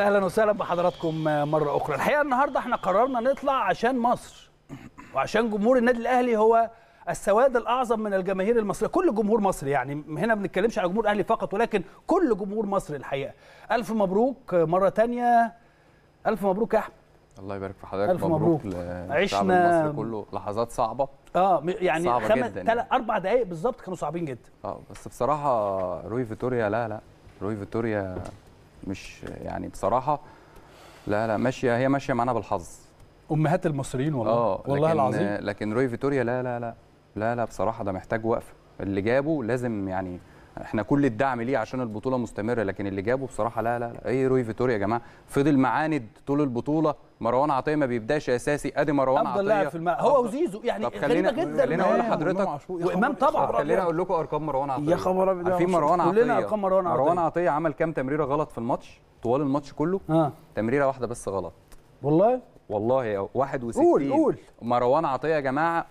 اهلا وسهلا بحضراتكم مره اخرى الحقيقه النهارده احنا قررنا نطلع عشان مصر وعشان جمهور النادي الاهلي هو السواد الاعظم من الجماهير المصريه كل جمهور مصر يعني هنا ما بنتكلمش على جمهور الاهلي فقط ولكن كل جمهور مصر الحقيقه الف مبروك مره تانية الف مبروك يا احمد الله يبارك في حضرتك ألف مبروك. للشعب عشنا- المصري كله لحظات صعبه اه م- يعني صعبة خمس جداً تل... يعني. اربع دقائق بالظبط كانوا صعبين جدا اه بس بصراحه روي فيتوريا لا لا روي فيتوريا مش يعني بصراحه لا لا ماشيه هي ماشيه معانا بالحظ امهات المصريين والله اه والله لكن العظيم لكن روي فيتوريا لا لا لا لا لا بصراحه ده محتاج وقفه اللي جابه لازم يعني احنا كل الدعم ليه عشان البطوله مستمره لكن اللي جابه بصراحه لا لا لا ايه روي فيتوريا يا جماعه فضل معاند طول البطوله مروان عطيه ما بيبداش اساسي ادي مروان افضل لاعب عطيه في الملعب هو أفضل- وزيزو يعني طب خلينا- غريبه جدا خلينا أقول إن- لحضرتك- وامام طبعا طب خلينا اقول لكم ارقام مروان عطيه يا خبر أبيض يا عارفين مصر. مروان عطيه كلنا أرقام مروان عطية. مروان عطيه عمل كام تمريره غلط في الماتش طوال الماتش كله اه تمريره واحده بس غلط والله والله يا 61 قول- قول. مروان عطيه يا جماعه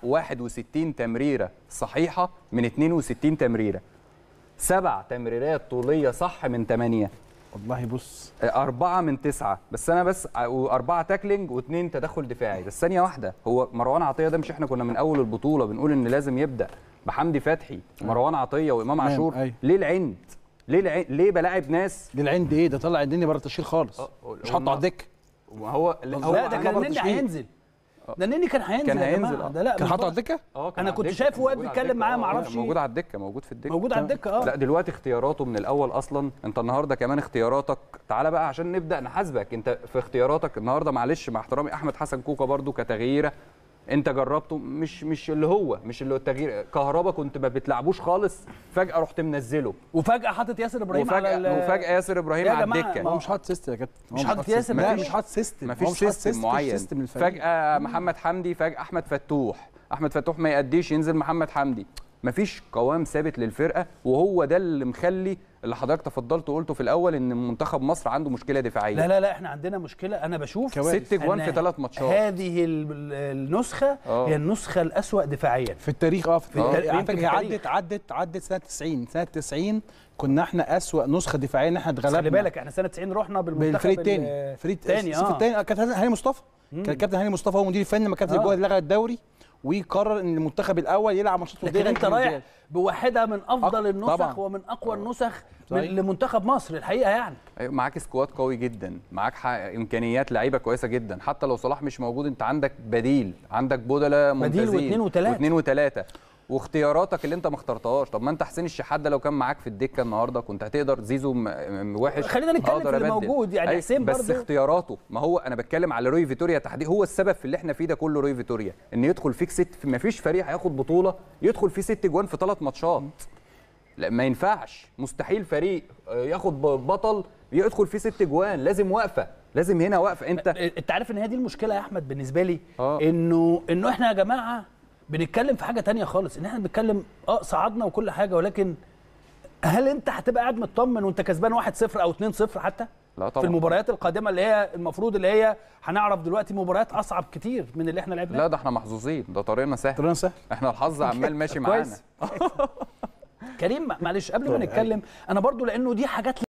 61 تمريره صحيحه من 62 تمريره سبع تمريرات طوليه صح من ثمانيه والله بص أربعة من تسعة بس أنا بس وأربعة تاكلينج واثنين تدخل دفاعي بس ثانية واحدة هو مروان عطية ده مش إحنا كنا من أول البطولة بنقول إن لازم يبدأ بحمدي فتحي ومروان عطية وإمام تمام، عاشور أيوة. ليه العند؟ ليه العند؟ ليه بلاعب ناس دي العند ايه ده طلع الدنيا بره التشكيل خالص آه، مش حاطه على الدكه ما هو هو لا ده عمل كان برضه النني تشكيل. هينزل ده النني كان هينزل كان يا هينزل، جماعة. آه. ده لا كان مش حاطه على بقى- الدكه اه كان أنا على كنت الدكة، شايفه واقف موجود على بيتكلم الدكة، معاه، آه، معرفش. موجود على الدكة موجود في الدكة موجود على الدكه اه لا دلوقتي اختياراته من الاول اصلا انت النهارده كمان اختياراتك تعالى بقى عشان نبدا نحاسبك انت في اختياراتك النهارده معلش مع احترامي احمد حسن كوكا برضو كتغييره انت جربته مش مش اللي هو مش اللي هو التغيير كهربا كنت ما بتلعبوش خالص فجاه رحت منزله وفجاه حاطط ياسر ابراهيم على وفجاه ال- وفجاه ياسر ابراهيم يا على جماعة، الدكه ما هو مش حاطط سيستم يا كابتن هو مش حاطط سيستم. سيستم، لا مفيش- مش حاطط سيستم مفيش هو مش حاطط سيستم معين سيستم للفريق فجاه محمد حمدي فجاه احمد فتوح احمد فتوح ما يأديش ينزل محمد حمدي مفيش قوام ثابت للفرقه وهو ده اللي مخلي اللي حضرتك تفضلت وقلته في الاول ان منتخب مصر عنده مشكله دفاعيه لا لا لا احنا عندنا مشكله انا بشوف كوارث. ست جوان أن في ثلاث ماتشات هذه ال- النسخه آه. هي النسخه الاسوا دفاعيا في التاريخ اه في آه. التاريخ على يمكن فكره هي في التاريخ. عدت عدت عدت سنه 90 سنه 90 كنا احنا اسوأ نسخه دفاعيه ان احنا بس اتغلبنا خلي بالك احنا سنه 90 رحنا بالمنتخب بالفريق ال- الثاني فريق الثاني الصف اه الثاني كابتن هاني مصطفى كان الكابتن هاني مصطفى هو مدير الفني لما كابتن آه. الجوهري لغى الدوري وقرر ان المنتخب الاول يلعب ماتشات لكن انت رايح بواحده من افضل أق- النسخ طبعاً. ومن اقوى النسخ من صحيح. لمنتخب مصر الحقيقه يعني أيوة، معاك سكواد قوي جدا معاك ح- امكانيات لعيبه كويسه جدا حتى لو صلاح مش موجود انت عندك بديل عندك بدلاء بديل ممتازين واثنين وتلاتة. واثنين وثلاثه واختياراتك اللي انت ما اخترتهاش طب ما انت حسين الشحات ده لو كان معاك في الدكه النهارده كنت هتقدر زيزو م- م- وحش خلينا نتكلم أقدر في اللي أبدل. موجود، يعني أيوة، حسين بس برضو- اختياراته ما هو انا بتكلم على روي فيتوريا تحديد هو السبب في اللي احنا فيه ده كله روي فيتوريا ان يدخل فيك ست ما فيش فريق هياخد بطوله يدخل فيه ست جوان في ثلاث ماتشات لا ما ينفعش مستحيل فريق آه، ياخد ب- بطل يدخل فيه ست جوان لازم وقفه لازم هنا وقفه انت انت عارف ان هي دي المشكله يا احمد بالنسبه لي آه. انه انه احنا يا جماعه بنتكلم في حاجه تانية خالص ان احنا بنتكلم اه صعدنا وكل حاجه ولكن هل انت هتبقى قاعد مطمن وانت كسبان 1-0 او 2-0 حتى لا في طبعا المباريات القادمه اللي هي المفروض اللي هي هنعرف دلوقتي مباريات اصعب كتير من اللي احنا لعبناها لا ده احنا محظوظين ده طريقنا سهل طريقنا سهل احنا الحظ عمال ماشي معانا كويس كريم معلش قبل ما نتكلم انا برضو لانه دي حاجات